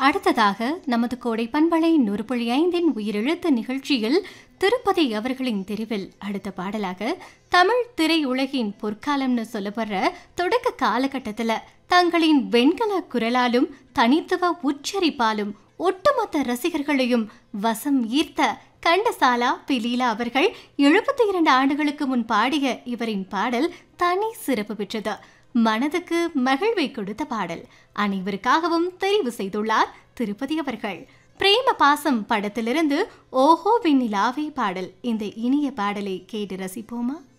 அடுத்ததாக நமது கோடை பண்பலை நூறுபுள்ளி ஐந்தின் உயிரெழுத்து நிகழ்ச்சியில் திருப்பதி அவர்களின் தெரிவில் அடுத்த பாடலாக தமிழ் திரையுலகின் பொற்காலம்னு சொல்லப்படுற தொடக்க காலகட்டத்துல தங்களின் வெண்கல குரலாலும் தனித்துவ உச்சரிப்பாலும் ஒட்டுமொத்த ரசிகர்களையும் வசம் ஈர்த்த கண்டசாலா பிலீலா அவர்கள் எழுபத்தி இரண்டு ஆண்டுகளுக்கு முன் பாடிய இவரின் பாடல் தனி சிறப்பு பெற்றது மனதுக்கு மகிழ்வை கொடுத்த பாடல் அனைவருக்காகவும் தெரிவு செய்துள்ளார் திருப்பதி அவர்கள் பிரேம பாசம் படத்திலிருந்து ஓஹோ விண்ணிலாவே பாடல் இந்த இனிய பாடலை கேட்டு ரசிப்போமா